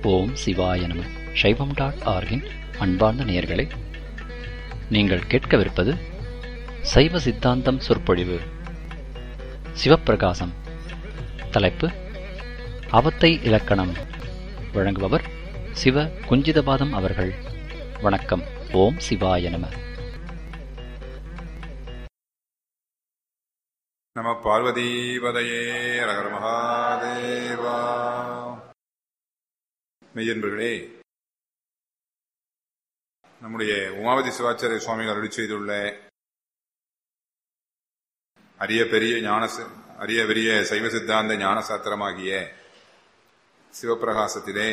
ஓம் சிவாய நம சைவம் டாட் ஆர்கின் அன்பார்ந்த நேயர்களே நீங்கள் கேட்கவிருப்பது சைவ சித்தாந்தம் சொற்பொழிவு சிவப்பிரகாசம் தலைப்பு அவத்தை இலக்கணம் வழங்குபவர் சிவ குஞ்சிதபாதம் அவர்கள் வணக்கம் ஓம் சிவாய நம நம பார்வதீபதையே ரகர மகாதேவா மெய்யன்பர்களே நம்முடைய உமாவதி சிவாச்சாரிய சுவாமிகள் அருளி செய்துள்ள அரிய பெரிய ஞான ச- அரிய பெரிய சைவ சித்தாந்த ஞான சாத்திரமாகிய சிவப்பிரகாசத்திலே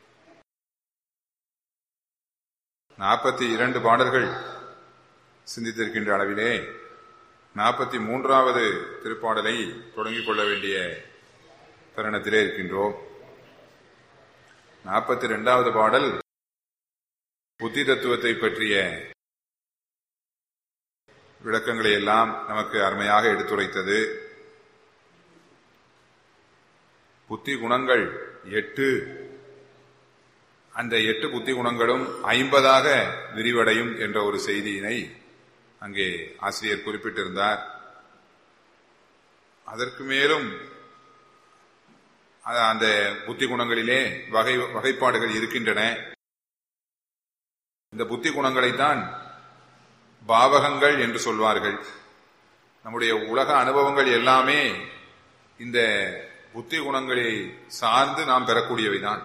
நாற்பத்தி இரண்டு பாடல்கள் சிந்தித்திருக்கின்ற அளவிலே நாற்பத்தி மூன்றாவது திருப்பாடலை தொடங்கிக் கொள்ள வேண்டிய தருணத்திலே இருக்கின்றோம் நாற்பத்தி இரண்டாவது பாடல் புத்தி தத்துவத்தை பற்றிய விளக்கங்களை எல்லாம் நமக்கு அருமையாக எடுத்துரைத்தது புத்தி குணங்கள் எட்டு அந்த எட்டு புத்தி குணங்களும் ஐம்பதாக விரிவடையும் என்ற ஒரு செய்தியினை அங்கே ஆசிரியர் குறிப்பிட்டிருந்தார் அதற்கு மேலும் அ- அந்த புத்தி குணங்களிலே வகை வகைப்பாடுகள் இருக்கின்றன இந்த புத்தி குணங்களைத்தான் பாவகங்கள் என்று சொல்வார்கள் நம்முடைய உலக அனுபவங்கள் எல்லாமே இந்த புத்தி குணங்களை சார்ந்து நாம் பெறக்கூடியவைதான்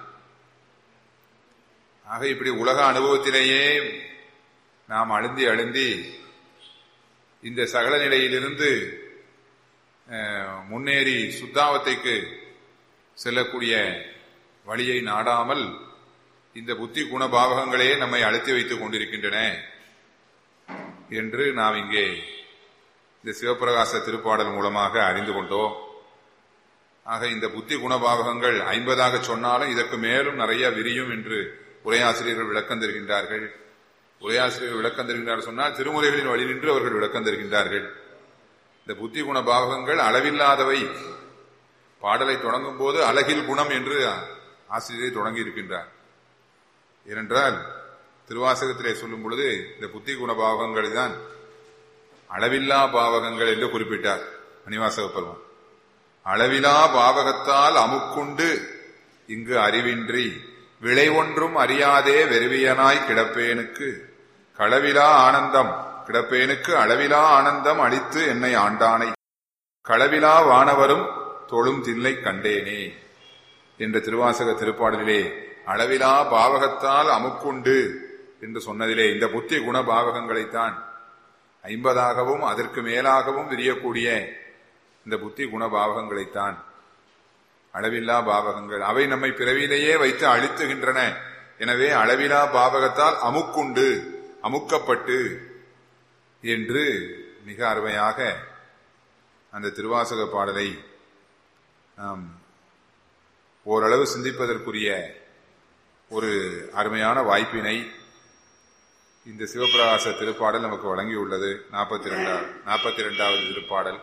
ஆக இப்படி உலக அனுபவத்திலேயே நாம் அழுந்தி அழுந்தி இந்த சகல நிலையிலிருந்து அஹ், முன்னேறி சுத்தாவத்தைக்கு செல்லக்கூடிய வழியை நாடாமல் இந்த புத்தி குணபாவகங்களே நம்மை அழுத்தி வைத்துக் கொண்டிருக்கின்றன என்று நாம் இங்கே இந்த சிவபிரகாச திருப்பாடல் மூலமாக அறிந்து கொண்டோம் ஆக இந்த புத்தி குணபாவகங்கள் ஐம்பதாக சொன்னாலும் இதற்கு மேலும் நிறைய விரியும் என்று உரையாசிரியர்கள் விளக்கம் தருகின்றார்கள் உரையாசிரியர்கள் விளக்கம் தருகின்றார் சொன்னால் திருமுறைகளின் வழி நின்று அவர்கள் விளக்கம் தருகின்றார்கள் இந்த புத்தி குண பாவகங்கள் அளவில்லாதவை பாடலை தொடங்கும் போது அழகில் குணம் என்று ஆசிரியரை தொடங்கி இருக்கின்றார் ஏனென்றால் திருவாசகத்திலே சொல்லும் பொழுது இந்த புத்தி குண பாவகங்கள் தான் அளவில்லா பாவகங்கள் என்று குறிப்பிட்டார் மணிவாசக பெருமான் அளவிலா பாவகத்தால் அமுக்குண்டு இங்கு அறிவின்றி விளை ஒன்றும் அறியாதே வெறுவியனாய் கிடப்பேனுக்கு களவிலா ஆனந்தம் கிடப்பேனுக்கு அளவிலா ஆனந்தம் அளித்து என்னை ஆண்டானை களவிலா வானவரும் தொழும் தில்லை கண்டேனே என்ற திருவாசக திருப்பாடலிலே அளவிலா பாவகத்தால் அமுக்குண்டு என்று சொன்னதிலே இந்த புத்தி குண பாவகங்களைத்தான் ஐம்பதாகவும் அதற்கு மேலாகவும் விரியக்கூடிய இந்த புத்தி குண பாவகங்களைத்தான் அளவில்லா பாவகங்கள் அவை நம்மை பிறவியிலேயே வைத்து அழுத்துகின்றன எனவே அளவிலா பாவகத்தால் அமுக்குண்டு அமுக்கப்பட்டு என்று மிக அருமையாக அந்த திருவாசக பாடலை நாம் ஓரளவு சிந்திப்பதற்குரிய ஒரு அருமையான வாய்ப்பினை இந்த சிவபிரகாச திருப்பாடல் நமக்கு வழங்கியுள்ளது நாற்பத்தி ரெண்டாவது நாற்பத்தி இரண்டாவது திருப்பாடல்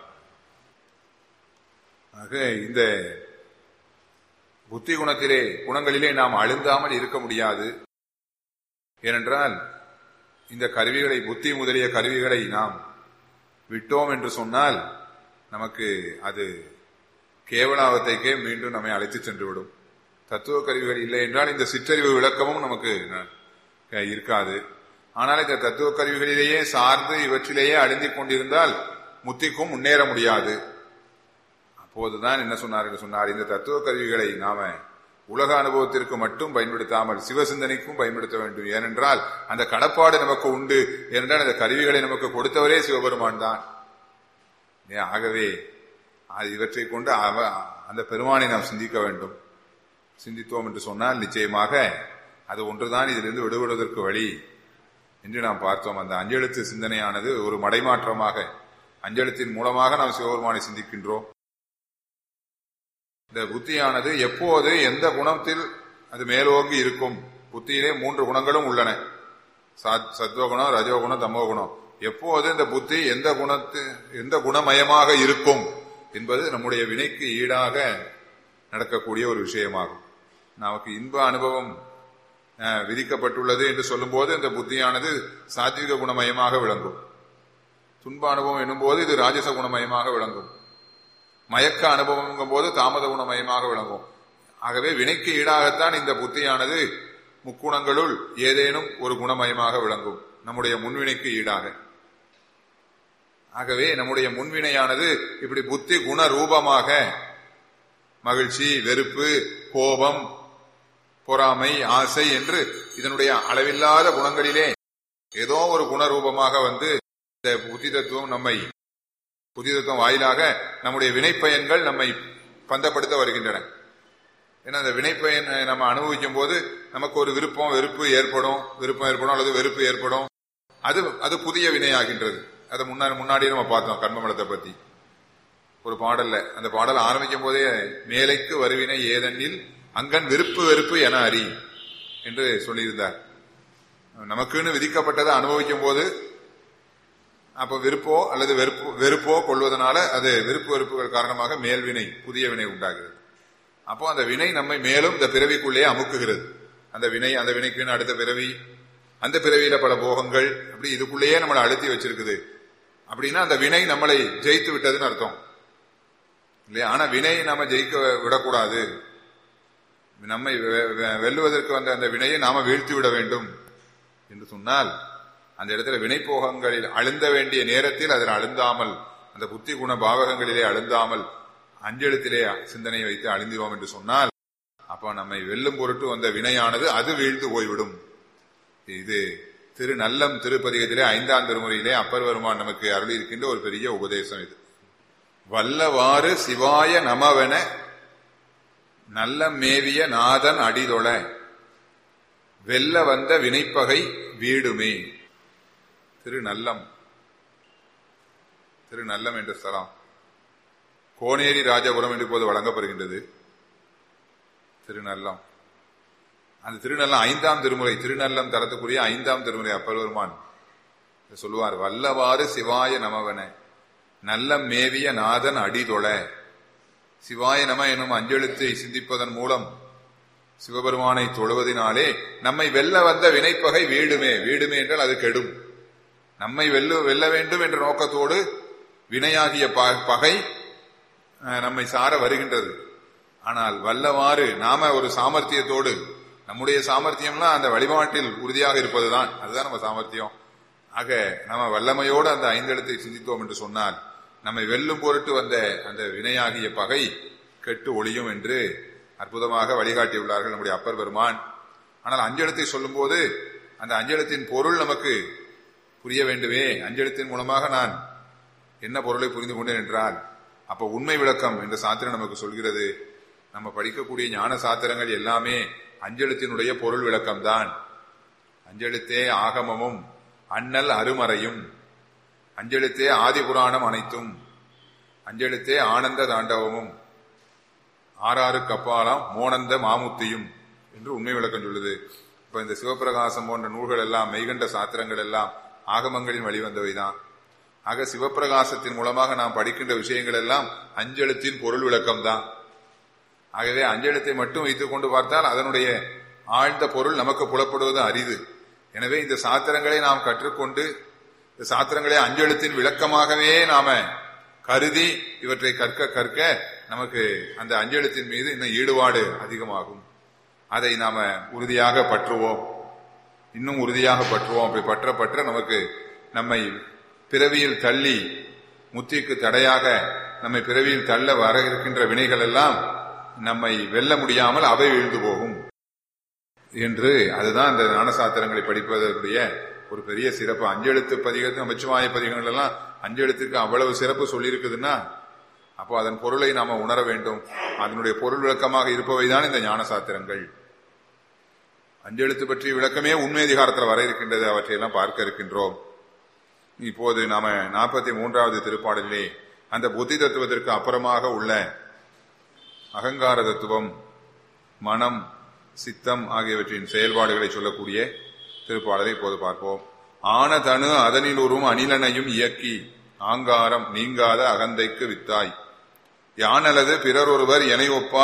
ஆக இந்த புத்தி குணத்திலே குணங்களிலே நாம் அழுந்தாமல் இருக்க முடியாது ஏனென்றால் இந்த கருவிகளை புத்தி முதலிய கருவிகளை நாம் விட்டோம் என்று சொன்னால் நமக்கு அது கேவலாவத்தைக்கே மீண்டும் நம்மை அழைத்து சென்று விடும் தத்துவ கருவிகள் இல்லை என்றால் இந்த சிற்றறிவு விளக்கமும் நமக்கு அஹ், இருக்காது ஆனால் இந்த தத்துவ கருவிகளிலேயே சார்ந்து இவற்றிலேயே அழுந்திக் கொண்டிருந்தால் முத்திக்கும் முன்னேற முடியாது அப்போதுதான் என்ன சொன்னார் என்று சொன்னார் இந்த தத்துவ கருவிகளை நாம உலக அனுபவத்திற்கு மட்டும் பயன்படுத்தாமல் சிவசிந்தனைக்கும் பயன்படுத்த வேண்டும் ஏனென்றால் அந்த கடப்பாடு நமக்கு உண்டு ஏனென்றால் அந்த கருவிகளை நமக்கு கொடுத்தவரே சிவபெருமான் தான் ஏ, ஆகவே அது இவற்றை கொண்டு அவ அந்த பெருமானை நாம் சிந்திக்க வேண்டும் சிந்தித்தோம் என்று சொன்னால் நிச்சயமாக அது ஒன்றுதான் இதிலிருந்து விடுபடுவதற்கு வழி என்று நாம் பார்த்தோம் அந்த அஞ்செழுத்து சிந்தனையானது ஒரு மடைமாற்றமாக அஞ்செழுத்தின் மூலமாக நாம் சிவபெருமானை சிந்திக்கின்றோம் இந்த புத்தியானது எப்போது எந்த குணத்தில் அது மேலோங்கி இருக்கும் புத்தியிலே மூன்று குணங்களும் உள்ளன சத்- சத்வகுணம் ரஜோகுணம் தமோகுணம் எப்போது இந்த புத்தி எந்த குணத்து எந்த குணமயமாக இருக்கும் என்பது நம்முடைய வினைக்கு ஈடாக நடக்கக்கூடிய ஒரு விஷயமாகும் நமக்கு இன்ப அனுபவம் அஹ், விதிக்கப்பட்டுள்ளது என்று சொல்லும்போது இந்த புத்தியானது சாத்விக குணமயமாக விளங்கும் துன்ப அனுபவம் என்னும்போது இது ராஜச குணமயமாக விளங்கும் மயக்க அனுபவம் போது தாமத குணமயமாக விளங்கும் ஆகவே வினைக்கு ஈடாகத்தான் இந்த புத்தியானது முக்குணங்களுள் ஏதேனும் ஒரு குணமயமாக விளங்கும் நம்முடைய முன்வினைக்கு ஈடாக ஆகவே நம்முடைய முன்வினையானது இப்படி புத்தி குண ரூபமாக மகிழ்ச்சி வெறுப்பு கோபம் பொறாமை ஆசை என்று இதனுடைய அளவில்லாத குணங்களிலே ஏதோ ஒரு குணரூபமாக வந்து இந்த புத்தி தத்துவம் நம்மை புத்தி தத்துவம் வாயிலாக நம்முடைய வினைப்பயன்கள் நம்மை பந்தப்படுத்த வருகின்றன ஏன்னா அந்த வினைப்பயன் நம்ம அனுபவிக்கும் போது நமக்கு ஒரு விருப்பம் வெறுப்பு ஏற்படும் விருப்பம் ஏற்படும் அல்லது வெறுப்பு ஏற்படும் அது அது புதிய வினையாகின்றது அதை முன்னாடி முன்னாடியே நம்ம பார்த்தோம் கர்மமலத்தை பத்தி ஒரு பாடல்ல அந்த பாடல் ஆரம்பிக்கும் போதே மேலைக்கு வருவினை ஏதெனில் அங்கன் விருப்பு வெறுப்பு என அறி என்று சொல்லியிருந்தார் நமக்குன்னு விதிக்கப்பட்டதை அனுபவிக்கும் போது அப்ப விருப்போ அல்லது வெறுப்போ வெறுப்போ கொள்வதனால அது விருப்பு வெறுப்புகள் காரணமாக மேல்வினை புதிய வினை உண்டாகிறது அப்போ அந்த வினை நம்மை மேலும் இந்த பிறவிக்குள்ளே அமுக்குகிறது அந்த வினை அந்த வினைக்கு அடுத்த பிறவி அந்த பிறவியில பல போகங்கள் அப்படி இதுக்குள்ளேயே நம்மளை அழுத்தி வச்சிருக்குது அப்படின்னா அந்த வினை நம்மளை ஜெயித்து விட்டதுன்னு அர்த்தம் இல்லையா ஆனா வினை நாம ஜெயிக்க விடக்கூடாது நம்மை வெ- வெ- வெல்லுவதற்கு வந்த அந்த வினையை நாம வீழ்த்தி விட வேண்டும் என்று சொன்னால் அந்த இடத்துல வினைப்போகங்களில் அழுந்த வேண்டிய நேரத்தில் அதில் அழுந்தாமல் அந்த புத்தி குண பாவகங்களிலே அழுந்தாமல் அஞ்செழுத்திலே சிந்தனையை வைத்து அழிந்திரோம் என்று சொன்னால் அப்ப நம்மை வெல்லும் பொருட்டு வந்த வினையானது அது வீழ்ந்து போய்விடும் இது திரு நல்லம் திருப்பதிகத்திலே ஐந்தாம் திருமுறையிலே அப்பர் வருமான் நமக்கு அருளி இருக்கின்ற ஒரு பெரிய உபதேசம் இது வல்லவாறு சிவாய நமவென நல்ல மேவிய நாதன் அடிதொழ வெல்ல வந்த வினைப்பகை வீடுமே திரு நல்லம் திரு நல்லம் என்ற ஸ்தலம் கோனேரி ராஜபுரம் என்று இப்போது வழங்கப்படுகின்றது திருநல்லம் அந்த திருநல்லம் ஐந்தாம் திருமுறை திருநல்லம் தரத்துக்குரிய ஐந்தாம் திருமுறை அப்பர்வருமான் சொல்லுவார் வல்லவாறு சிவாய நமவன நல்ல மேவிய நாதன் அடிதொழ சிவாய நம எனும் அஞ்செழுத்தை சிந்திப்பதன் மூலம் சிவபெருமானை தொழுவதினாலே நம்மை வெல்ல வந்த வினைப்பகை வீடுமே வீடுமே என்றால் அது கெடும் நம்மை வெல்ல வெல்ல வேண்டும் என்ற நோக்கத்தோடு வினையாகிய ப- பகை அஹ், நம்மை சார வருகின்றது ஆனால் வல்லவாறு நாம ஒரு சாமர்த்தியத்தோடு நம்முடைய சாமர்த்தியம்னா அந்த வழிபாட்டில் உறுதியாக இருப்பதுதான் அதுதான் நம்ம சாமர்த்தியம் ஆக நம்ம வல்லமையோடு அந்த ஐந்தெழுத்தை சிந்தித்தோம் என்று சொன்னால் நம்மை வெல்லும் பொருட்டு வந்த அந்த வினையாகிய பகை கெட்டு ஒளியும் என்று அற்புதமாக வழிகாட்டியுள்ளார்கள் நம்முடைய அப்பர் பெருமான் ஆனால் அஞ்செழுத்தை சொல்லும்போது அந்த அஞ்செழுத்தின் பொருள் நமக்கு புரிய வேண்டுமே அஞ்செழுத்தின் மூலமாக நான் என்ன பொருளை புரிந்து கொண்டேன் என்றால் அப்ப உண்மை விளக்கம் என்ற சாத்திரம் நமக்கு சொல்கிறது நம்ம படிக்கக்கூடிய ஞான சாத்திரங்கள் எல்லாமே அஞ்செழுத்தினுடைய பொருள் விளக்கம்தான் அஞ்செழுத்தே ஆகமமும் அண்ணல் அருமறையும் அஞ்செழுத்தே ஆதிபுராணம் அனைத்தும் அஞ்செழுத்தே ஆனந்த தாண்டவமும் ஆறாறு கப்பாலாம் மோனந்த மாமுத்தியும் என்று உண்மை விளக்கம் சொல்லுது இப்ப இந்த சிவப்பிரகாசம் போன்ற நூல்கள் எல்லாம் மெய்கண்ட சாத்திரங்கள் எல்லாம் ஆகமங்களின் வழிவந்தவைதான் ஆக சிவப்பிரகாசத்தின் மூலமாக நாம் படிக்கின்ற விஷயங்கள் எல்லாம் அஞ்செழுத்தின் பொருள் விளக்கம் தான் ஆகவே அஞ்செழுத்தை மட்டும் வைத்துக் கொண்டு பார்த்தால் அதனுடைய ஆழ்ந்த பொருள் நமக்கு புலப்படுவது அரிது எனவே இந்த சாத்திரங்களை நாம் கற்றுக்கொண்டு இந்த சாத்திரங்களை அஞ்செழுத்தின் விளக்கமாகவே நாம கருதி இவற்றை கற்க கற்க நமக்கு அந்த அஞ்செழுத்தின் மீது இன்னும் ஈடுபாடு அதிகமாகும் அதை நாம உறுதியாக பற்றுவோம் இன்னும் உறுதியாக பற்றுவோம் அப்படி பற்ற பற்ற நமக்கு நம்மை பிறவியில் தள்ளி முத்திக்கு தடையாக நம்மை பிறவியில் தள்ள வர இருக்கின்ற வினைகள் எல்லாம் நம்மை வெல்ல முடியாமல் அவை வீழ்ந்து போகும் என்று அதுதான் அந்த ஞானசாத்திரங்களை படிப்பதற்குரிய ஒரு பெரிய சிறப்பு அஞ்செழுத்து பதிகத்து அமைச்சுமாய பதிகங்கள் எல்லாம் அஞ்செழுத்துக்கு அவ்வளவு சிறப்பு சொல்லியிருக்குதுன்னா அப்போ அதன் பொருளை நாம உணர வேண்டும் அதனுடைய பொருள் விளக்கமாக இருப்பவைதான் இந்த ஞான சாத்திரங்கள் அஞ்செழுத்து பற்றிய விளக்கமே உண்மை அதிகாரத்தில் வர இருக்கின்றது அவற்றையெல்லாம் பார்க்க இருக்கின்றோம் இப்போது நாம நாற்பத்தி மூன்றாவது திருப்பாடலிலே அந்த புத்தி தத்துவத்திற்கு அப்புறமாக உள்ள அகங்கார தத்துவம் மனம் சித்தம் ஆகியவற்றின் செயல்பாடுகளை சொல்லக்கூடிய திருப்பாடலை இப்போது பார்ப்போம் ஆன தனு அதனிலுறும் அனிலனையும் இயக்கி ஆங்காரம் நீங்காத அகந்தைக்கு வித்தாய் யானல்லது பிறர் ஒருவர் எனை ஒப்பார்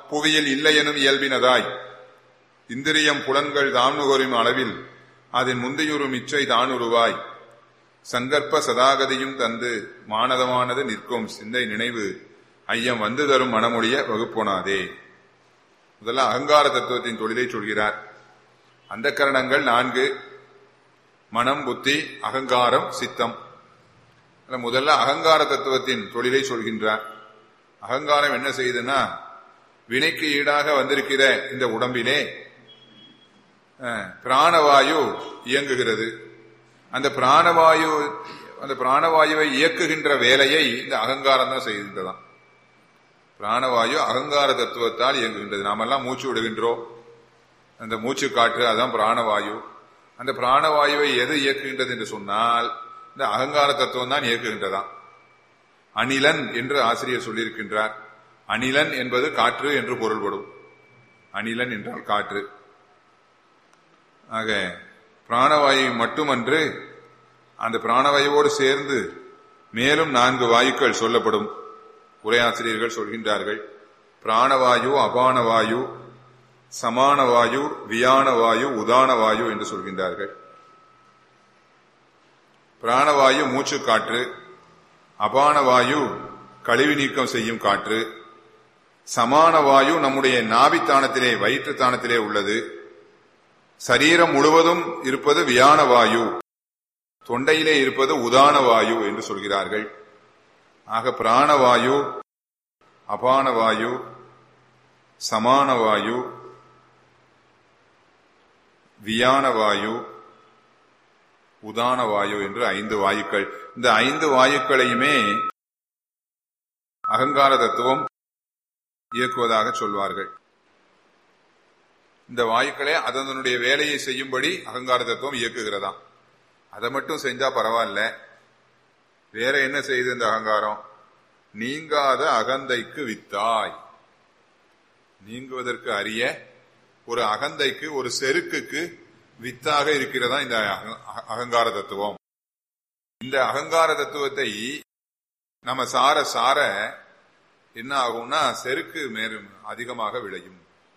புவியில் இல்லை எனும் இயல்பினதாய் இந்திரியம் புலன்கள் தாம் நுகரும் அளவில் அதன் முந்தையுறும் இச்சை தானுருவாய் சங்கற்ப சதாகதியும் தந்து மானதமானது நிற்கும் சிந்தை நினைவு ஐயம் வந்து தரும் மனமொழிய வகுப்போனாதே முதல்ல அகங்கார தத்துவத்தின் தொழிலை சொல்கிறார் அந்த கரணங்கள் நான்கு மனம் புத்தி அகங்காரம் சித்தம் அதுல முதல்ல அகங்கார தத்துவத்தின் தொழிலை சொல்கின்றார் அகங்காரம் என்ன செய்யுதுன்னா வினைக்கு ஈடாக வந்திருக்கிற இந்த உடம்பிலே அஹ், பிராணவாயு இயங்குகிறது அந்த பிராணவாயு அந்த பிராணவாயுவை இயக்குகின்ற வேலையை இந்த அகங்காரம் தான் செய்கின்றதாம் பிராணவாயு அகங்கார தத்துவத்தால் இயங்குகின்றது நாமெல்லாம் மூச்சு விடுகின்றோம் அந்த மூச்சு காற்று அதான் பிராணவாயு அந்த பிராணவாயுவை எது இயக்குகின்றது என்று சொன்னால் இந்த அகங்கார தத்துவம் தான் இயக்குகின்றதாம் அனிலன் என்று ஆசிரியர் சொல்லியிருக்கின்றார் அனிலன் என்பது காற்று என்று பொருள்படும் அனிலன் என்றால் காற்று ஆக பிராணவாயு மட்டுமன்று அந்த பிராணவாயுவோடு சேர்ந்து மேலும் நான்கு வாயுக்கள் சொல்லப்படும் உரையாசிரியர்கள் சொல்கின்றார்கள் பிராணவாயு அபானவாயு சமானவாயு வியானவாயு உதானவாயு என்று சொல்கின்றார்கள் பிராணவாயு மூச்சு காற்று அபானவாயு கழிவு நீக்கம் செய்யும் காற்று சமானவாயு நம்முடைய நாபித்தானத்திலே வயிற்று தானத்திலே உள்ளது சரீரம் முழுவதும் இருப்பது வியான வாயு தொண்டையிலே இருப்பது உதான வாயு என்று சொல்கிறார்கள் ஆக பிராணவாயு அபானவாயு சமானவாயு வியானவாயு உதானவாயு என்று ஐந்து வாயுக்கள் இந்த ஐந்து வாயுக்களையுமே அகங்கார தத்துவம் இயக்குவதாக சொல்வார்கள் இந்த வாயுக்களே அதனுடைய வேலையை செய்யும்படி அகங்கார தத்துவம் இயக்குகிறதாம் அதை மட்டும் செஞ்சா பரவாயில்ல வேற என்ன செய்யுது இந்த அகங்காரம் நீங்காத அகந்தைக்கு வித்தாய் நீங்குவதற்கு அறிய ஒரு அகந்தைக்கு ஒரு செருக்குக்கு வித்தாக இருக்கிறதா இந்த அக- அகங்கார தத்துவம் இந்த அகங்கார தத்துவத்தை நம்ம சார சார என்ன ஆகும்னா செருக்கு மேலும் அதிகமாக விளையும்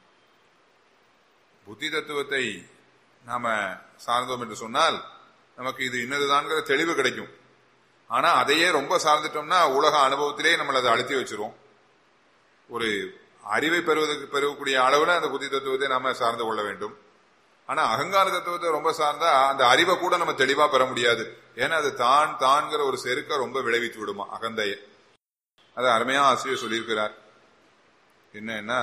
புத்தி தத்துவத்தை நாம சார்ந்தோம் என்று சொன்னால் நமக்கு இது இன்னதுதான்ங்கிற தெளிவு கிடைக்கும் ஆனா அதையே ரொம்ப சார்ந்துட்டோம்னா உலக அனுபவத்திலே நம்மளை அதை அழுத்தி வச்சிரும் ஒரு அறிவை பெறுவதற்கு பெறக்கூடிய அளவுல அந்த புத்தி தத்துவத்தை நாம சார்ந்து கொள்ள வேண்டும் ஆனா அகங்கார தத்துவத்தை ரொம்ப சார்ந்தா அந்த அறிவை கூட நம்ம தெளிவா பெற முடியாது ஏன்னா அது தான் தான்கிற ஒரு செருக்க ரொம்ப விளைவித்து விடுமா அகந்தையை அது அருமையா ஆசிரியர் சொல்லியிருக்கிறார் என்னன்னா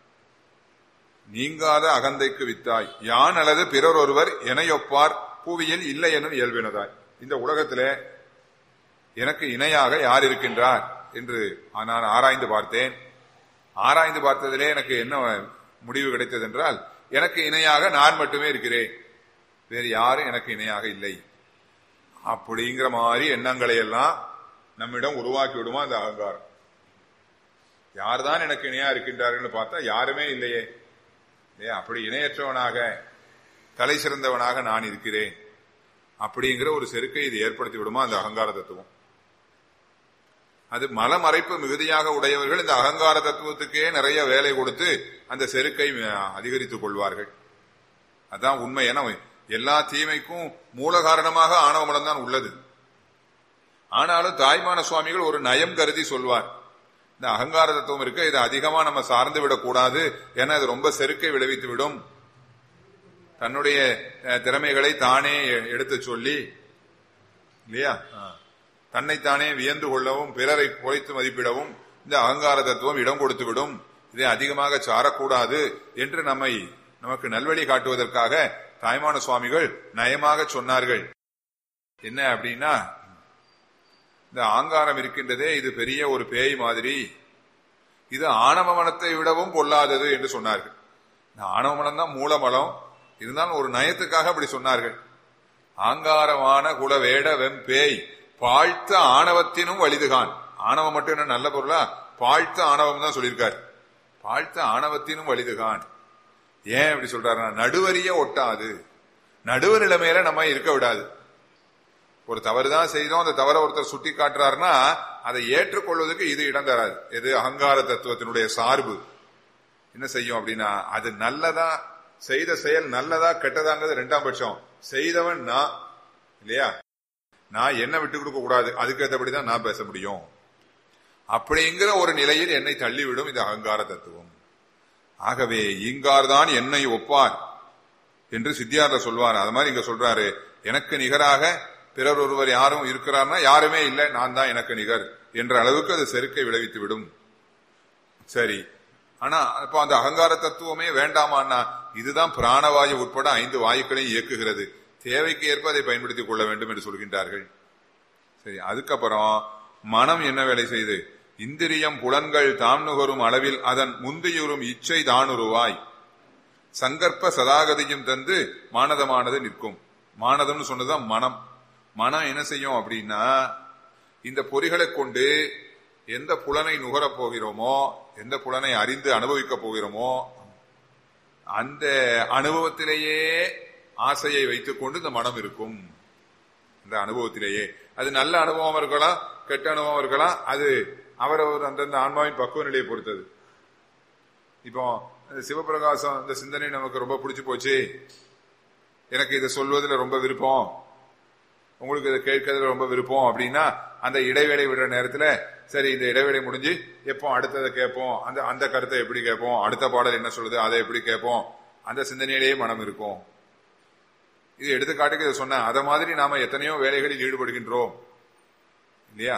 நீங்காத அகந்தைக்கு வித்தாய் யான் அல்லது பிறர் ஒருவர் எனையொப்பார் புவியில் இல்லை எனும் இயல்பினதாய் இந்த உலகத்திலே எனக்கு இணையாக யார் இருக்கின்றார் என்று நான் ஆராய்ந்து பார்த்தேன் ஆராய்ந்து பார்த்ததிலே எனக்கு என்ன முடிவு கிடைத்தது என்றால் எனக்கு இணையாக நான் மட்டுமே இருக்கிறேன் வேறு யாரும் எனக்கு இணையாக இல்லை அப்படிங்கிற மாதிரி எண்ணங்களை எல்லாம் நம்மிடம் உருவாக்கி விடுமா அந்த அகங்காரம் யார்தான் எனக்கு இணையா இருக்கின்றார்கள் பார்த்தா யாருமே இல்லையே இல்லையா அப்படி இணையற்றவனாக தலை சிறந்தவனாக நான் இருக்கிறேன் அப்படிங்கிற ஒரு செருக்கை இது ஏற்படுத்தி விடுமா அந்த அகங்கார தத்துவம் அது மலமறைப்பு மிகுதியாக உடையவர்கள் இந்த அகங்கார தத்துவத்துக்கே நிறைய வேலை கொடுத்து அந்த செருக்கை அஹ், அதிகரித்துக் கொள்வார்கள் அதான் உண்மை என எல்லா தீமைக்கும் மூல காரணமாக ஆணவமலம் தான் உள்ளது ஆனாலும் தாய்மான சுவாமிகள் ஒரு நயம் கருதி சொல்வார் இந்த அகங்கார தத்துவம் இருக்கு இதை அதிகமா நம்ம சார்ந்து விடக்கூடாது ஏன்னா இது ரொம்ப செருக்கை விளைவித்து விடும் தன்னுடைய அஹ், திறமைகளை தானே எடுத்து சொல்லி இல்லையா ஆ. தன்னைத்தானே வியந்து கொள்ளவும் பிறரை குறைத்து மதிப்பிடவும் இந்த அகங்கார தத்துவம் இடம் கொடுத்து விடும் இதை அதிகமாக சாரக்கூடாது என்று நம்மை நமக்கு நல்வழி காட்டுவதற்காக தாய்மான சுவாமிகள் நயமாக சொன்னார்கள் என்ன அப்படின்னா இந்த ஆங்காரம் இருக்கின்றதே இது பெரிய ஒரு பேய் மாதிரி இது ஆணவ மனத்தை விடவும் பொல்லாதது என்று சொன்னார்கள் இந்த ஆணவ மனம் தான் மூலமலம் இருந்தாலும் ஒரு நயத்துக்காக அப்படி சொன்னார்கள் ஆங்காரமான குல வேட வெம்பேய் பாழ்த்த ஆணவத்தினும் வலிதுகான் ஆணவம் மட்டும் என்ன நல்ல பொருளா பாழ்த்த ஆணவம் தான் சொல்லியிருக்காரு பாழ்த்த ஆணவத்தினும் வலிதுகான் ஏன் அப்படி சொல்றாருன்னா நடுவரிய ஒட்டாது நடுவர் நிலைமையில நம்ம இருக்க விடாது ஒரு தவறு தான் செய்தோம் அந்த தவறை ஒருத்தர் சுட்டி காட்டுறாருன்னா அதை ஏற்றுக்கொள்வதற்கு இது இடம் தராது இது அகங்கார தத்துவத்தினுடைய சார்பு என்ன செய்யும் அப்படின்னா அது நல்லதா செய்த செயல் நல்லதா கெட்டதாங்கிறது ரெண்டாம் பட்சம் செய்தவன் நான் இல்லையா நான் என்ன விட்டு கொடுக்க கூடாது அதுக்கு ஏற்றபடிதான் நான் பேச முடியும் அப்படிங்கிற ஒரு நிலையில் என்னை தள்ளிவிடும் இது அகங்கார தத்துவம் ஆகவே ஈங்கார்தான் என்னை ஒப்பார் என்று சித்தியார்ல சொல்வார் அது மாதிரி இங்க சொல்றாரு எனக்கு நிகராக பிறர் ஒருவர் யாரும் இருக்கிறார்னா யாருமே இல்லை நான் தான் எனக்கு நிகர் என்ற அளவுக்கு அது செருக்கை விளைவித்து விடும் சரி ஆனா அப்ப அந்த அகங்கார தத்துவமே வேண்டாமான்னா இதுதான் பிராணவாயு உட்பட ஐந்து வாயுக்களையும் இயக்குகிறது தேவைக்கு ஏற்ப அதை பயன்படுத்திக் கொள்ள வேண்டும் என்று சொல்கின்றார்கள் சரி அதுக்கப்புறம் மனம் என்ன வேலை செய்து இந்திரியம் புலன்கள் தாம் நுகரும் அளவில் அதன் முந்தியுறும் இச்சை தானுருவாய் சங்கற்ப சதாகதியும் தந்து மானதமானது நிற்கும் மானதம்னு சொன்னதுதான் மனம் மனம் என்ன செய்யும் அப்படின்னா இந்த பொறிகளை கொண்டு எந்த புலனை நுகரப் போகிறோமோ எந்த புலனை அறிந்து அனுபவிக்கப் போகிறோமோ அந்த அனுபவத்திலேயே ஆசையை வைத்துக் கொண்டு இந்த மனம் இருக்கும் இந்த அனுபவத்திலேயே அது நல்ல அனுபவம் இருக்கலாம் கெட்ட அனுபவம் இருக்கலாம் அது அவரவர் அந்தந்த ஆன்மாவின் பக்குவ நிலையை பொறுத்தது இப்போ இந்த சிவபிரகாசம் இந்த சிந்தனை நமக்கு ரொம்ப பிடிச்சு போச்சு எனக்கு இதை சொல்வதில் ரொம்ப விருப்பம் உங்களுக்கு இதை கேட்கறதுல ரொம்ப விருப்பம் அப்படின்னா அந்த இடைவேளை விடுற நேரத்துல சரி இந்த இடைவேளை முடிஞ்சு எப்போ அடுத்ததை கேட்போம் அந்த அந்த கருத்தை எப்படி கேட்போம் அடுத்த பாடல் என்ன சொல்லுது அதை எப்படி கேட்போம் அந்த சிந்தனையிலேயே மனம் இருக்கும் இது எடுத்துக்காட்டுக்கு இதை சொன்னேன் அதை மாதிரி நாம எத்தனையோ வேலைகளில் ஈடுபடுகின்றோம் இல்லையா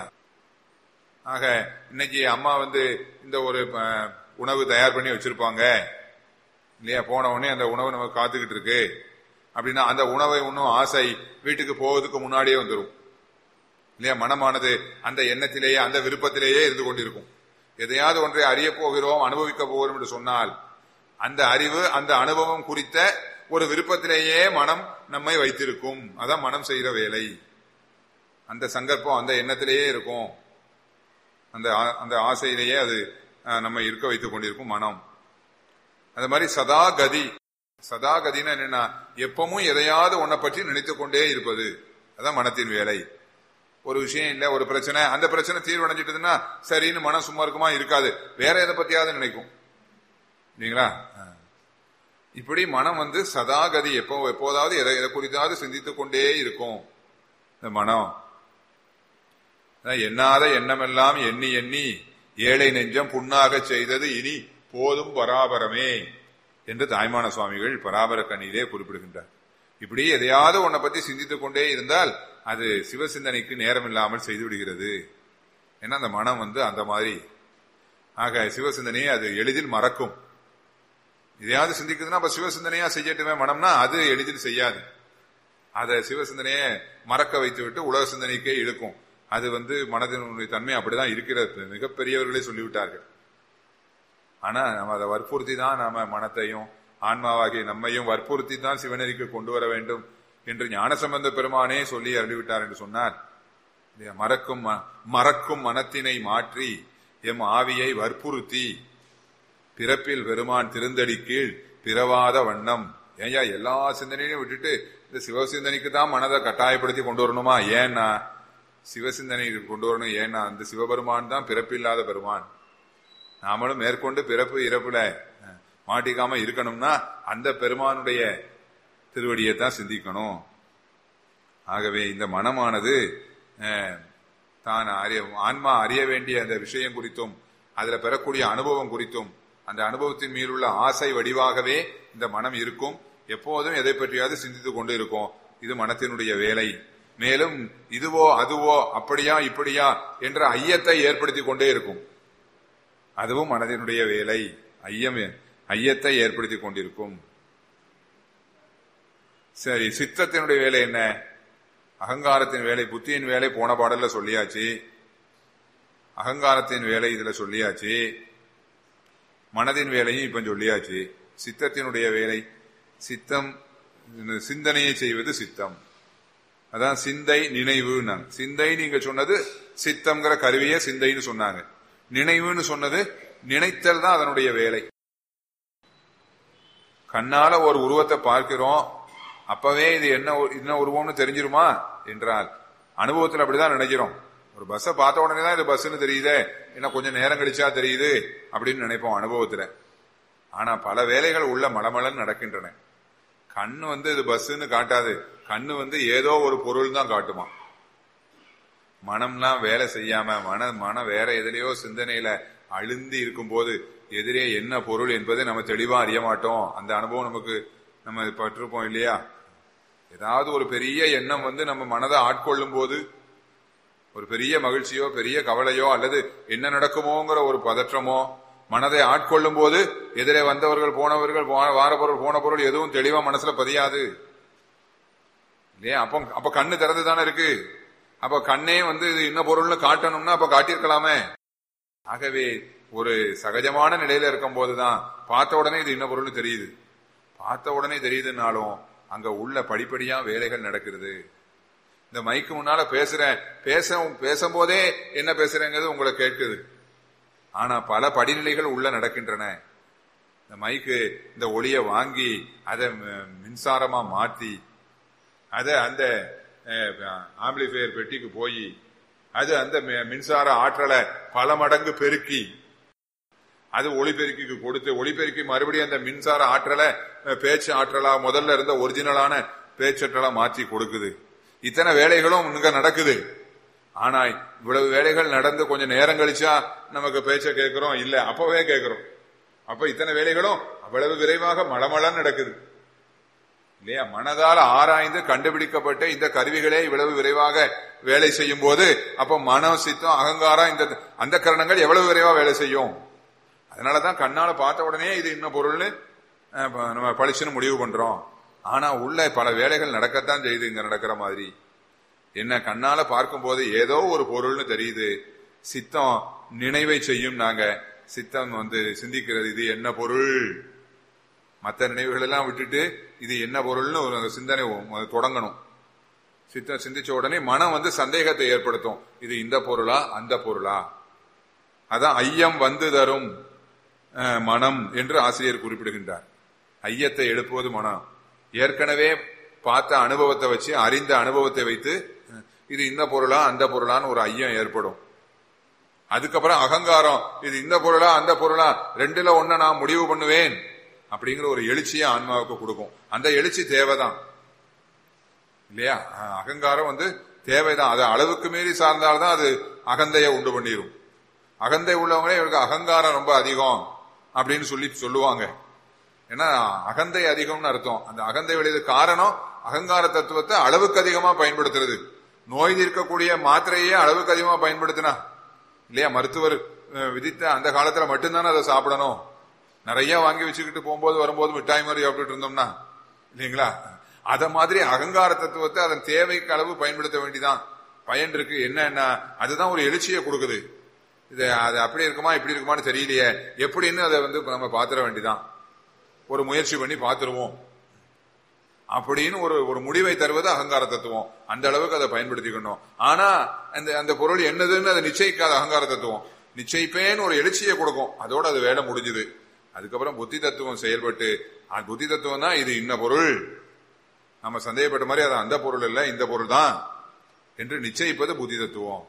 ஆக இன்னைக்கு அம்மா வந்து இந்த ஒரு அஹ், உணவு தயார் பண்ணி வச்சிருப்பாங்க இல்லையா போன உடனே அந்த உணவு நமக்கு காத்துக்கிட்டு இருக்கு அப்படின்னா அந்த உணவை இன்னும் ஆசை வீட்டுக்கு போவதுக்கு முன்னாடியே வந்துடும் இல்லையா மனமானது அந்த எண்ணத்திலேயே அந்த விருப்பத்திலேயே இருந்து கொண்டிருக்கும் எதையாவது ஒன்றை அறிய போகிறோம் அனுபவிக்க போகிறோம் என்று சொன்னால் அந்த அறிவு அந்த அனுபவம் குறித்த ஒரு விருப்பத்திலேயே மனம் நம்மை வைத்திருக்கும் அதான் மனம் செய்கிற வேலை அந்த சங்கல்பம் அந்த எண்ணத்திலேயே இருக்கும் அந்த ஆ- அந்த ஆசையிலேயே அது அஹ், நம்மை இருக்க வைத்துக் கொண்டிருக்கும் மனம் அது மாதிரி சதா கதி சதா கதின்னா என்னன்னா எப்பவும் எதையாவது ஒன்றை பற்றி நினைத்துக் கொண்டே இருப்பது அதான் மனத்தின் வேலை ஒரு விஷயம் இல்ல ஒரு பிரச்சனை அந்த பிரச்சனை தீர்வடைஞ்சிட்டதுன்னா சரின்னு மனம் சும்மா இருக்குமா இருக்காது வேற எதை பத்தியாவது நினைக்கும் இல்லைங்களா ஆ. இப்படி மனம் வந்து சதாகதி எப்போ எப்போதாவது எதை எதை குறித்தாவது சிந்தித்துக் கொண்டே இருக்கும் இந்த மனம் அதான் எண்ணாத எண்ணமெல்லாம் எண்ணி எண்ணி ஏழை நெஞ்சம் புண்ணாக செய்தது இனி போதும் பராபரமே என்று தாய்மான சுவாமிகள் பராபர கண்ணிலே குறிப்பிடுகின்றார் இப்படி எதையாவது உன்னை பத்தி சிந்தித்துக் கொண்டே இருந்தால் அது சிவசிந்தனைக்கு நேரம் இல்லாமல் செய்து விடுகிறது ஏன்னா அந்த மனம் வந்து அந்த மாதிரி ஆக சிவசிந்தனையை அது எளிதில் மறக்கும் எதையாவது சிந்திக்குதுன்னா அப்ப சிவசிந்தனையா செய்யட்டுமே மனம்னா அது எளிதில் செய்யாது அதை சிவசிந்தனையை மறக்க வைத்து விட்டு உலக சிந்தனைக்கே இழுக்கும் அது வந்து மனதினுடைய தன்மை அப்படிதான் இருக்கிறது மிகப்பெரியவர்களே சொல்லிவிட்டார்கள் ஆனா நம்ம அதை வற்புறுத்தி தான் நாம மனத்தையும் ஆன்மாவாகிய நம்மையும் வற்புறுத்தி தான் சிவநெறிக்கு கொண்டு வர வேண்டும் என்று ஞானசம்பந்த பெருமானே சொல்லி அருளிவிட்டார் என்று சொன்னார் இல்லையா? மறக்கும் ம- மறக்கும் மனத்தினை மாற்றி எம் ஆவியை வற்புறுத்தி பிறப்பில் பெருமான் திருந்தடி கீழ் பிறவாத வண்ணம் ஏன்யா எல்லா சிந்தனையும் விட்டுட்டு இந்த சிவசிந்தனைக்கு தான் மனதை கட்டாயப்படுத்தி கொண்டு வரணுமா ஏன்னா சிவசிந்தனை கொண்டு வரணும் ஏன்னா அந்த சிவபெருமான் தான் பிறப்பில்லாத பெருமான் நாமளும் மேற்கொண்டு பிறப்பு இறப்புல அஹ், மாட்டிக்காம இருக்கணும்னா அந்த பெருமானுடைய திருவடியை தான் சிந்திக்கணும் ஆகவே இந்த மனமானது அஹ், தான் அறிய ஆன்மா அறிய வேண்டிய அந்த விஷயம் குறித்தும் அதுல பெறக்கூடிய அனுபவம் குறித்தும் அந்த அனுபவத்தின் மீதுள்ள ஆசை வடிவாகவே இந்த மனம் இருக்கும் எப்போதும் எதை பற்றியாவது சிந்தித்துக் கொண்டு இருக்கும் இது மனத்தினுடைய வேலை மேலும் இதுவோ அதுவோ அப்படியா இப்படியா என்ற ஐயத்தை ஏற்படுத்திக் கொண்டே இருக்கும் அதுவும் மனதினுடைய வேலை ஐயம் ஐயத்தை ஏற்படுத்திக் கொண்டிருக்கும் சரி சித்தத்தினுடைய வேலை என்ன அகங்காரத்தின் வேலை புத்தியின் வேலை போன பாடல்ல சொல்லியாச்சு அகங்காரத்தின் வேலை இதுல சொல்லியாச்சு மனதின் வேலையும் இப்ப சொல்லியாச்சு சித்தத்தினுடைய வேலை சித்தம் இந்த சிந்தனையை செய்வது சித்தம் அதான் சிந்தை நினைவு சிந்தை நீங்க சொன்னது சித்தம்ங்கிற கருவியே சிந்தைன்னு சொன்னாங்க நினைவுன்னு சொன்னது நினைத்தல் தான் அதனுடைய வேலை கண்ணால ஒரு உருவத்தை பார்க்கிறோம் அப்பவே இது என்ன உ- என்ன உருவம்னு தெரிஞ்சிருமா என்றால் அனுபவத்தில் அப்படிதான் நினைக்கிறோம் ஒரு பஸ்ஸை பார்த்த உடனே தான் இது பஸ்ன்னு தெரியுதே என்ன கொஞ்சம் நேரம் கழிச்சா தெரியுது அப்படின்னு நினைப்போம் அனுபவத்துல ஆனா பல வேலைகள் உள்ள மலமலன் நடக்கின்றன கண்ணு வந்து இது பஸ்ன்னு காட்டாது கண்ணு வந்து ஏதோ ஒரு பொருள் தான் காட்டுமா மனம்லாம் வேலை செய்யாம மன மனம் வேற எதுலயோ சிந்தனையில அழுந்தி இருக்கும்போது எதிரே என்ன பொருள் என்பதை நம்ம தெளிவா அறிய மாட்டோம் அந்த அனுபவம் நமக்கு நம்ம பட்டிருப்போம் இல்லையா ஏதாவது ஒரு பெரிய எண்ணம் வந்து நம்ம மனதை ஆட்கொள்ளும் போது ஒரு பெரிய மகிழ்ச்சியோ பெரிய கவலையோ அல்லது என்ன நடக்குமோங்கிற ஒரு பதற்றமோ மனதை ஆட்கொள்ளும் போது எதிரே வந்தவர்கள் போனவர்கள் வா- வார பொருள் போன பொருள் எதுவும் தெளிவா மனசுல பதியாது இல்லையா அப்போ அப்ப கண்ணு திறந்து தானே இருக்கு அப்ப கண்ணே வந்து இது என்ன பொருள்னு காட்டணும்னா அப்ப காட்டியிருக்கலாமே ஆகவே ஒரு சகஜமான நிலையில இருக்கும் போதுதான் பார்த்த உடனே இது என்ன பொருள்னு தெரியுது பார்த்த உடனே தெரியுதுன்னாலும் அங்க உள்ள படிப்படியா வேலைகள் நடக்கிறது இந்த மைக்கு முன்னால பேசுறேன் பேச பேசும்போதே என்ன பேசுறேங்கிறது உங்களை கேட்குது ஆனா பல படிநிலைகள் உள்ள நடக்கின்றன இந்த மைக்கு இந்த ஒளியை வாங்கி அதை ம- மின்சாரமா மாத்தி அதை அந்த ஆம்பிளிஃபையர் பெட்டிக்கு போய் அது அந்த மி- மின்சார ஆற்றலை பல மடங்கு பெருக்கி அது ஒளிபெருக்கிக்கு கொடுத்து ஒளிபெருக்கி மறுபடியும் அந்த மின்சார ஆற்றலை அஹ், பேச்சு ஆற்றலா முதல்ல இருந்த ஒரிஜினலான பேச்சாற்றலா மாற்றி கொடுக்குது இத்தனை வேலைகளும் இங்க நடக்குது ஆனா இவ்வளவு வேலைகள் நடந்து கொஞ்சம் நேரம் கழிச்சா நமக்கு பேச்ச கேட்கிறோம் இல்ல அப்பவே கேட்கிறோம் அப்ப இத்தனை வேலைகளும் அவ்வளவு விரைவாக மளமளன்னு நடக்குது இல்லையா மனதால் ஆராய்ந்து கண்டுபிடிக்கப்பட்ட இந்த கருவிகளே இவ்வளவு விரைவாக வேலை செய்யும் போது அப்ப மனம் சித்தம் அகங்காரம் இந்த அந்த கரணங்கள் எவ்வளவு விரைவா வேலை செய்யும் அதனாலதான் கண்ணால பார்த்த உடனே இது இன்னும் பொருள்னு அஹ், ப- நம்ம பளிச்சுன்னு முடிவு பண்றோம் ஆனா உள்ள பல வேலைகள் நடக்கத்தான் செய்யுது இங்க நடக்கிற மாதிரி என்ன கண்ணால பார்க்கும்போது ஏதோ ஒரு பொருள்னு தெரியுது சித்தம் நினைவை செய்யும் நாங்க சித்தம் வந்து சிந்திக்கிறது இது என்ன பொருள் மற்ற நினைவுகள் எல்லாம் விட்டுட்டு இது என்ன பொருள்னு ஒரு சிந்தனை ஒ- தொடங்கணும் சித்தம் சிந்திச்ச உடனே மனம் வந்து சந்தேகத்தை ஏற்படுத்தும் இது இந்த பொருளா அந்த பொருளா அதான் ஐயம் வந்து தரும் அஹ், மனம் என்று ஆசிரியர் குறிப்பிடுகின்றார் ஐயத்தை எழுப்புவது மனம் ஏற்கனவே பார்த்த அனுபவத்தை வச்சு அறிந்த அனுபவத்தை வைத்து அஹ், இது இந்த பொருளா அந்த பொருளான்னு ஒரு ஐயம் ஏற்படும் அதுக்கப்புறம் அகங்காரம் இது இந்த பொருளா அந்த பொருளா ரெண்டுல ஒண்ண நான் முடிவு பண்ணுவேன் அப்படிங்கிற ஒரு எழுச்சியை ஆன்மாவுக்கு கொடுக்கும் அந்த எழுச்சி தேவைதான் இல்லையா அஹ் அகங்காரம் வந்து தேவைதான் அது அளவுக்கு மீறி சார்ந்தால்தான் அது அகந்தையை உண்டு பண்ணிரும் அகந்தை உள்ளவங்களே இவருக்கு அகங்காரம் ரொம்ப அதிகம் அப்படின்னு சொல்லி சொல்லுவாங்க ஏன்னா அகந்தை அதிகம்னு அர்த்தம் அந்த அகந்தை வெளியது காரணம் அகங்கார தத்துவத்தை அளவுக்கு அதிகமா பயன்படுத்துறது நோய் தீர்க்கக்கூடிய மாத்திரையே அளவுக்கு அதிகமா பயன்படுத்தினா இல்லையா மருத்துவர் அஹ், விதித்த அந்த காலத்துல மட்டும்தானே அதை சாப்பிடணும் நிறைய வாங்கி வச்சுக்கிட்டு போகும்போது வரும்போது மிட்டாய் மாதிரி சாப்பிட்டுட்டு இருந்தோம்னா இல்லைங்களா அத மாதிரி அகங்கார தத்துவத்தை அதன் தேவைக்கு அளவு பயன்படுத்த வேண்டிதான் பயன் இருக்கு என்ன என்ன அதுதான் ஒரு எழுச்சியை கொடுக்குது இது அது அப்படி இருக்குமா இப்படி இருக்குமான்னு தெரியலையே எப்படின்னு அதை வந்து நம்ம பாத்துற வேண்டிதான் ஒரு முயற்சி பண்ணி பார்த்துருவோம் அப்படின்னு ஒரு ஒரு முடிவை தருவது அகங்கார தத்துவம் அந்த அளவுக்கு அதை பயன்படுத்திக்கணும் ஆனா அந்த அந்த பொருள் என்னதுன்னு அதை நிச்சயிக்காத அகங்கார தத்துவம் நிச்சயிப்பேன்னு ஒரு எழுச்சியை கொடுக்கும் அதோட அது வேலை முடிஞ்சுது அதுக்கப்புறம் புத்தி தத்துவம் செயல்பட்டு அ- புத்தி தத்துவம் தான் இது இன்ன பொருள் நம்ம சந்தேகப்பட்ட மாதிரி அது அந்த பொருள் இல்ல இந்த பொருள் தான் என்று நிச்சயிப்பது புத்தி தத்துவம்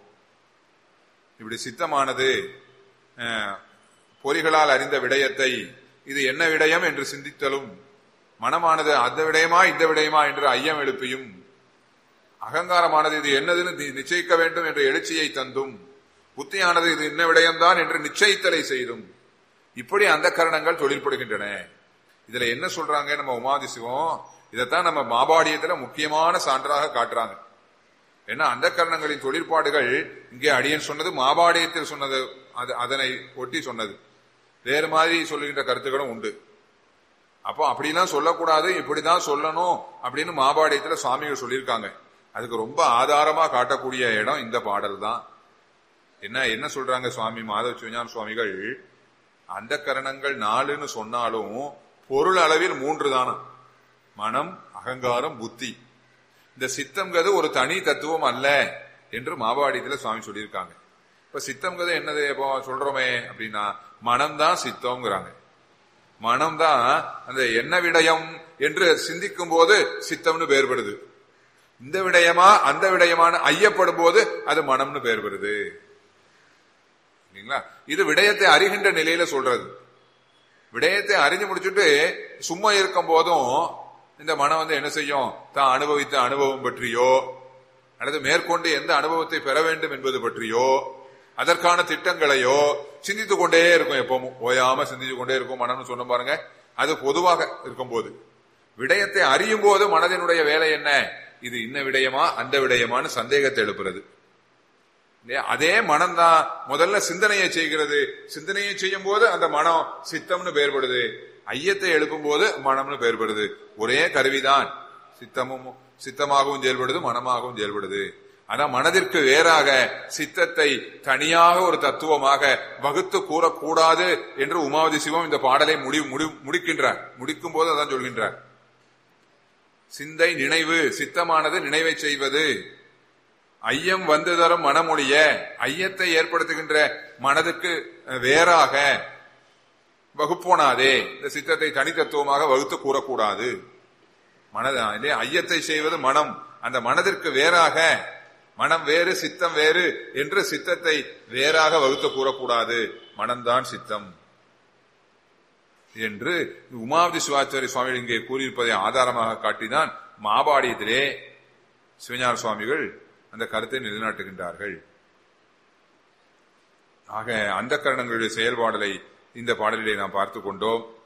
இப்படி சித்தமானது அஹ், பொறிகளால் அறிந்த விடயத்தை இது என்ன விடயம் என்று சிந்தித்தலும் மனமானது அந்த விடயமா இந்த விடயமா என்று ஐயம் எழுப்பியும் அகங்காரமானது இது என்னதுன்னு நி- நிச்சயிக்க வேண்டும் என்ற எழுச்சியை தந்தும் புத்தியானது இது என்ன விடயம்தான் என்று நிச்சயித்தலை செய்தும் இப்படி அந்த கரணங்கள் தொழில்படுகின்றன இதுல என்ன சொல்றாங்க நம்ம உமாதி சிவம் இதைத்தான் நம்ம மாபாடியத்துல முக்கியமான சான்றாக காட்டுறாங்க ஏன்னா அந்த கரணங்களின் தொழிற்பாடுகள் இங்கே அடியன் சொன்னது மாபாடியத்தில் சொன்னது அது அதனை ஒட்டி சொன்னது வேறு மாதிரி சொல்லுகின்ற கருத்துக்களும் உண்டு அப்போ அப்படிலாம் சொல்லக்கூடாது இப்படிதான் சொல்லணும் அப்படின்னு மாபாடியத்துல சுவாமிகள் சொல்லியிருக்காங்க அதுக்கு ரொம்ப ஆதாரமா காட்டக்கூடிய இடம் இந்த பாடல் தான் என்ன என்ன சொல்றாங்க சுவாமி மாதவ சிவஞான சுவாமிகள் அந்த கரணங்கள் நாலுன்னு சொன்னாலும் பொருள் அளவில் மூன்று தானா மனம் அகங்காரம் புத்தி இந்த சித்தம்ங்கிறது ஒரு தனி தத்துவம் அல்ல என்று மாபாடியத்துல சுவாமி சொல்லியிருக்காங்க இப்ப சித்தம்ங்கிறது என்னது இப்போ சொல்றோமே அப்படின்னா மனம்தான் சித்தம்ங்கிறாங்க மனம்தான் அந்த என்ன விடயம் என்று சிந்திக்கும் போது சித்தம்னு பெயர்படுது இந்த விடயமா அந்த விடயமான ஐயப்படும் போது அது மனம்னு பெயர் பெறுது இல்லைங்களா இது விடயத்தை அறிகின்ற நிலையில சொல்றது விடயத்தை அறிஞ்சு முடிச்சுட்டு சும்மா இருக்கும் போதும் இந்த மனம் வந்து என்ன செய்யும் தான் அனுபவித்த அனுபவம் பற்றியோ அல்லது மேற்கொண்டு எந்த அனுபவத்தை பெற வேண்டும் என்பது பற்றியோ அதற்கான திட்டங்களையோ சிந்தித்துக் கொண்டே இருக்கும் எப்பவும் ஓயாம சிந்திச்சு கொண்டே இருக்கும் மனம்னு சொன்ன பாருங்க அது பொதுவாக இருக்கும்போது விடயத்தை அறியும் போது மனதினுடைய வேலை என்ன இது இன்ன விடயமா அந்த விடயமான்னு சந்தேகத்தை எழுப்புறது இல்லையா? அதே மனம்தான் முதல்ல சிந்தனையை செய்கிறது சிந்தனையை செய்யும் போது அந்த மனம் சித்தம்னு பெயர்படுது ஐயத்தை எழுப்பும் போது மனம்னு பெயர்படுது ஒரே கருவிதான் சித்தமும் சித்தமாகவும் செயல்படுது மனமாகவும் செயல்படுது ஆனா மனதிற்கு வேறாக சித்தத்தை தனியாக ஒரு தத்துவமாக வகுத்து கூறக்கூடாது என்று உமாவதி சிவம் இந்த பாடலை முடி முடி முடிக்கின்றார் முடிக்கும் போது அதான் சொல்கின்றார் சிந்தை நினைவு சித்தமானது நினைவை செய்வது ஐயம் வந்து தரும் மனமொழிய ஐயத்தை ஏற்படுத்துகின்ற மனதுக்கு வேறாக வகுப்போனாதே இந்த சித்தத்தை தனித்தத்துவமாக வகுத்து கூறக்கூடாது மனத இல்லையா? ஐயத்தை செய்வது மனம் அந்த மனதிற்கு வேறாக மனம் வேறு சித்தம் வேறு என்று சித்தத்தை வேறாக வகுத்து கூறக்கூடாது மனம்தான் சித்தம் என்று உமாவதி சிவாச்சாரிய சுவாமிகள் இங்கே கூறியிருப்பதை ஆதாரமாக காட்டிதான் மாபாடியத்திலே சிவஞான சுவாமிகள் அந்த கருத்தை நிலைநாட்டுகின்றார்கள் ஆக அந்த கரணங்களுடைய செயல்பாடலை இந்த பாடலிலே நாம் பார்த்து கொண்டோம்